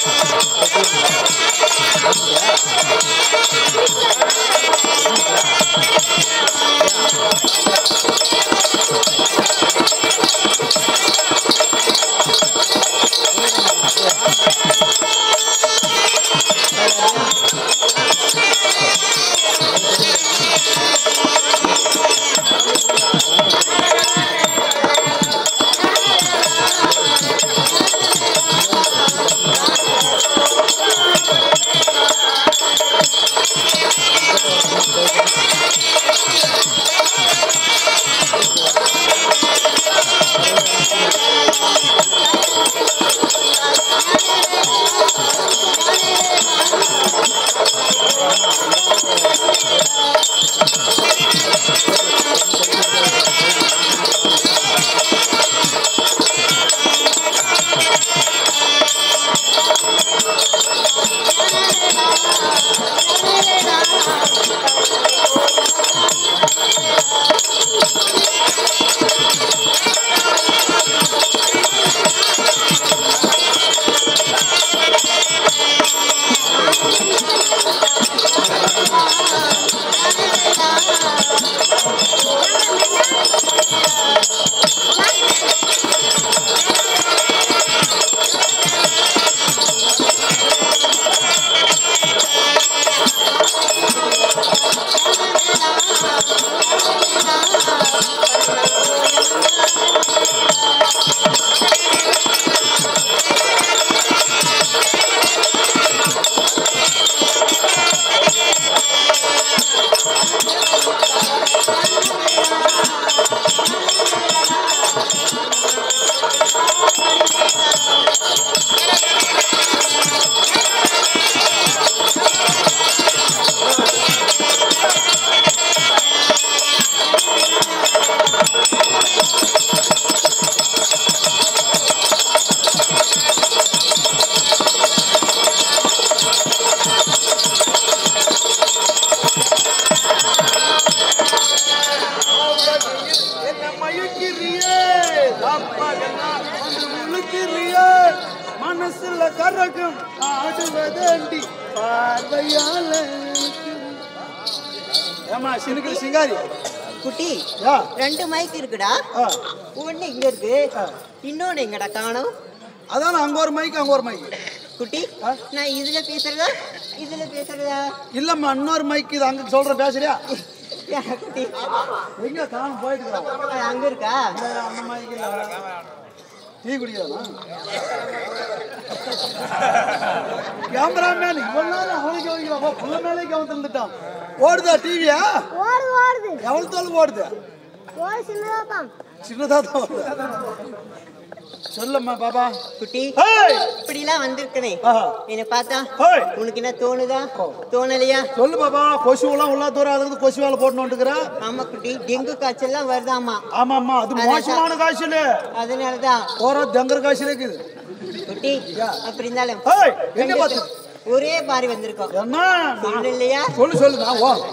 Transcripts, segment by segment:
என்ன மயக்கிறியே அப்பகெல்லாம் வந்து முழுக்கிறியே மனசுல கரகம் ஆடுவதண்டி பார்வையால ஏமா சினுக்கு சிங்காரி குட்டி யா ரெண்டு மைக் இருக்குடா ஆ, ஒண்ணு இங்க இருக்கு இன்னொன்னு எங்கடா காணும் அதான் அங்க ஒரு மைக் அங்க ஒரு மைக் குட்டி ஆ? நான் இதுல பேசுறதா இதுல பேசுறதா இல்லம்மா இன்னொரு மைக் இது அங்க சொல்ற பேசுறியா யா, குட்டி எங்க காணும் போயிட்டு இருக்கிறோம் அது அங்க இருக்கா அந்த மைக் இல்ல டீ குடிக்கிறதா கேமராமேன் இவ்வளவு நேரம் அவனுக்கு கவனிக்கலாம் புள்ள மேலே கவனம் இருந்துட்டான் ஓடுதா டிவியா ஓடுது ஓடுது எவ்வளவு தோல் ஓடுது ஓடு சின்னதாப்பா சின்னதா தான் ஓடுது சொல்லம்மா பாபா குட்டி ஹேய் இப்படிலாம் வந்திருக்கனே ஆஹா. என்ன பார்த்தா ஹேய் உனக்கு என்ன தோணுதா தோணலையா சொல்லு பாபா கொசுவெல்லாம் உள்ள தூரம் அதுக்கு கொசு வேலை போட்டு ஆமா குட்டி டெங்கு காய்ச்சல்லாம் வருதாமா ஆமாம்மா அது மோசமான காய்ச்சல் அதனாலதான் போற தங்கர் காய்ச்சல் இருக்குது குட்டி அப்படி இருந்தாலும் ஹேய் எங்க ரெண்டு பார்த்து பேரும் ஒரே மாதிரி வந்திருக்கோம் என்ன நான் சொல்லு இல்லையா சொல்லு சொல்லு நான் ஓ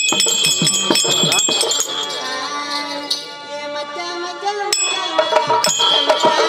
ஏ மச்சான், மச்சான், மச்சான், மச்சான்,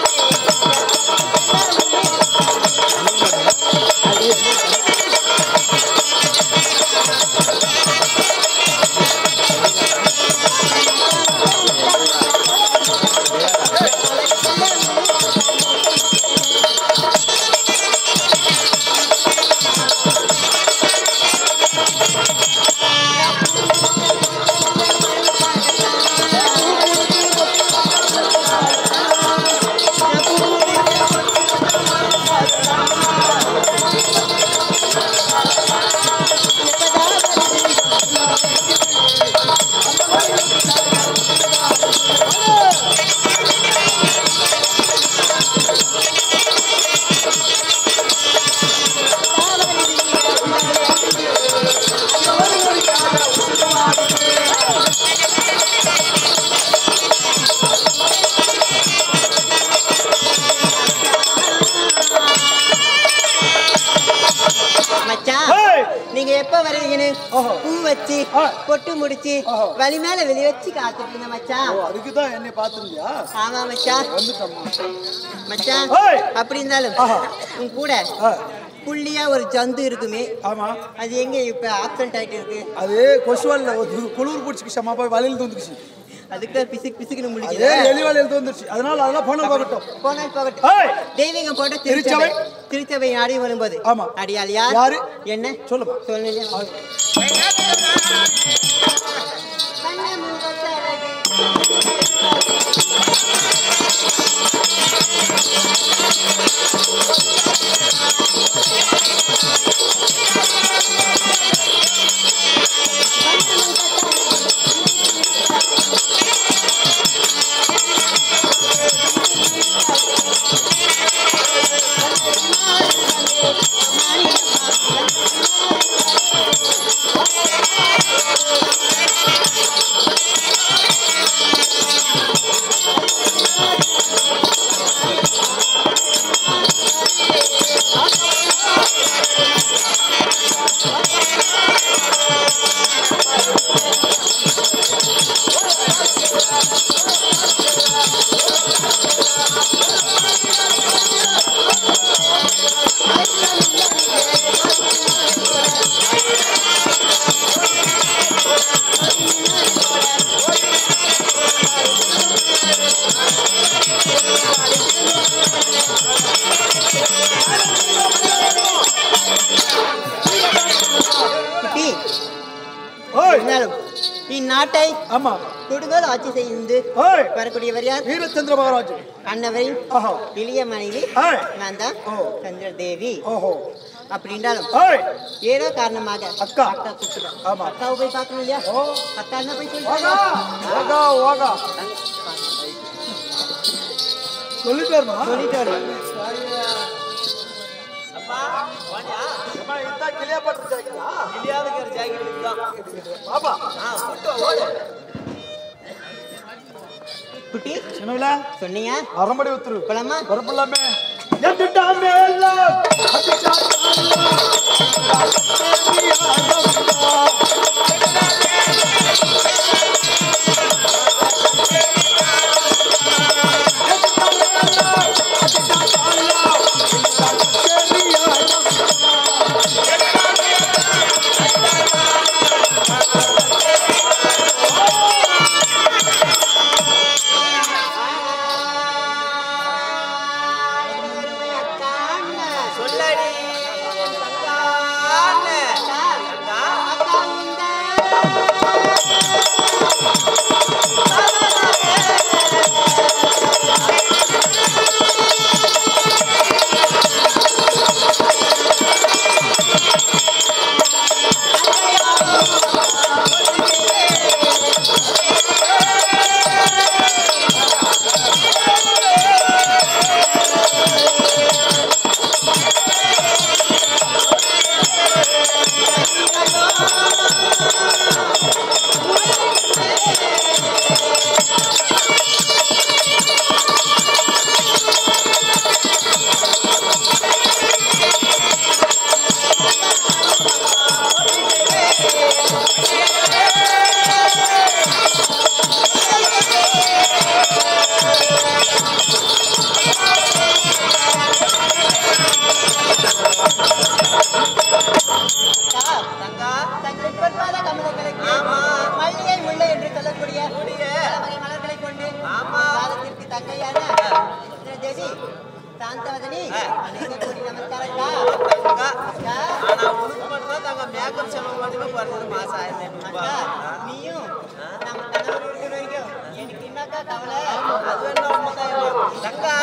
எப்ப வருவீங்கன்னு ஓஹோ. பூ வச்சு ஆ. பொட்டு முடிச்சு ஓஹோ. வழி மேல வெளி வச்சு காத்துட்டு இருந்த மச்சான் ஓ அதுக்கு தான் என்னை பார்த்துருந்தியா ஆமா மச்சான் வந்துட்டம்மா மச்சான் ஓய். அப்படி இருந்தாலும் ஆஹா. உன் கூட ஆ, புள்ளியா ஒரு ஜந்து இருக்குமே ஆமா அது எங்க இப்ப ஆப்சென்ட் ஆயிட்டு இருக்கு அது கொசுவாலில் ஒரு குளிர் பிடிச்சிக்கிச்சு அம்மா போய் வலையில் தந்துக்குச்சு அதுக்கு பிசுக்கு பிசுக்குன்னு அதே முடிக்குது எலி வலையில் தந்துருச்சு அதனால அதெல்லாம் போன போகட்டும் போனால் போகட்டும் ஏய், தெய்வீகம் போட்ட திருச்சபை. திருச்சபை திருச்சபை நாடி வரும்போது ஆமா. அடியாள் யார் யாரு? என்ன சொல்லுமா சொல்லலையா குட்டி ஓய் இருந்தாலும் இந்நாட்டை ஆமா கொடுங்கோல் ஆட்சி செய்து ஓய் வரக்கூடியவர் யார் வீரச்சந்திர மகாராஜ் அன்னவரின் ஆஹா இளைய மனைவி ஏய். நான் தான் ஓ. சந்திர தேவி ஓஹோ அப்படின்றாலும் ஓய் ஏதோ காரணமாக அக்கா. அக்கா கூப்பிடுறோம் ஆமா. அக்காவை போய் பார்க்கணும் இல்லையா ஓ அக்கா என்ன போய் வாகா சொல்லிட்டு வாகா வாகா சொல்லிட்டு வரணும் சொல்லிட்டு வரணும் அம்மா இதான் கிளியா பட்டு ஜாக்கிரா பாபா குட்டி சின்னவில சொன்னீங்க அறம்படி ஒத்துரு போலாமா வரப்பில்லாமே எட்டுட்டாமே எல்லாம் சொல்லடி மல்லிகை முல்லை என்று சொல்லக்கூடிய பல வகை மலர்களை கொண்டு பாதத்திற்கு தங்கையான தேவி சாந்தவதனி அநேக கோடி நமஸ்காரக்கா அக்கா. அக்கா, நீயும் நம்ம கணவர் இருக்கிற வரைக்கும் எனக்கு என்னக்கா கவலை அக்கா.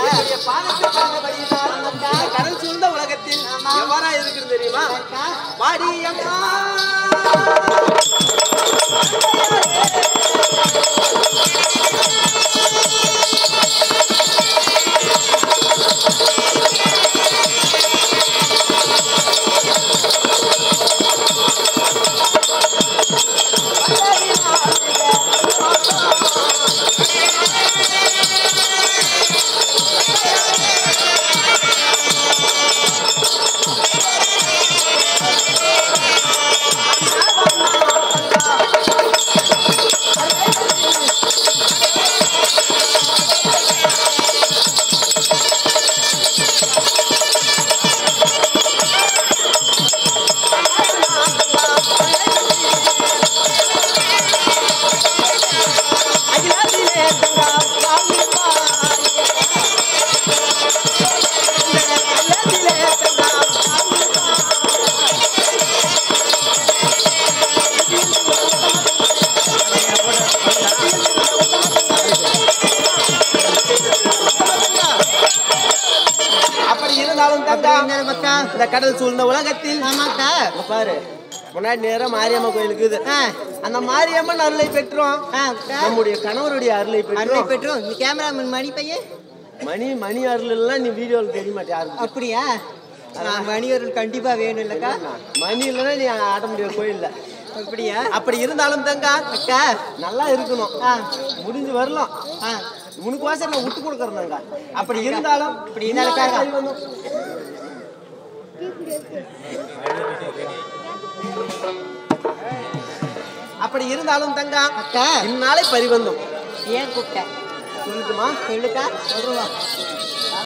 அக்கா. கடல் சூழ்ந்த உலகத்தில் ஆமா. எவ்வாறா இருக்குது தெரியுமா அக்கா. வாடியம்மா ஆ இருந்தாலும் மக்கா இந்த கடல் சூழ்ந்த உலகத்தில் ஆமாக்கா இங்க பாரு முன்னாடி நேரம் மாரியம்மா கோயில் இருக்குது ஆ, அந்த மாரியம்மன் அருளை பெற்றோம் ஆ, அக்கா. நம்முடைய கணவருடைய அருளை அருளை பெற்றோம் பெற்றோம் இந்த கேமராமேன் மணி பையன் மணி மணி அருள் எல்லாம் நீ வீடியோல தெரிய மாட்டே யாருக்கு அப்படியா நான் மணிவர்கள் கண்டிப்பா வேணும் இல்லக்கா மணி இல்லைன்னா நீ ஆட முடியாது கோயில்ல அப்படியா அப்படி இருந்தாலும் தங்கா அக்கா நல்லா இருக்கணும் ஆ, முடிஞ்சு வரலாம் ஆ, உனக்கு வாசல் நான் விட்டு கொடுக்குறேங்க அப்படி இருந்தாலும் அப்படி இருந்தாலும் காக்கா. கை வந்தும். அப்படி இருந்தாலும் தங்கா அக்கா இந்நாளை பரிவந்தம் ஏன் கூப்பிட்டேன் சொல்லட்டுமா சொல்லுக்கா சொல்லுவா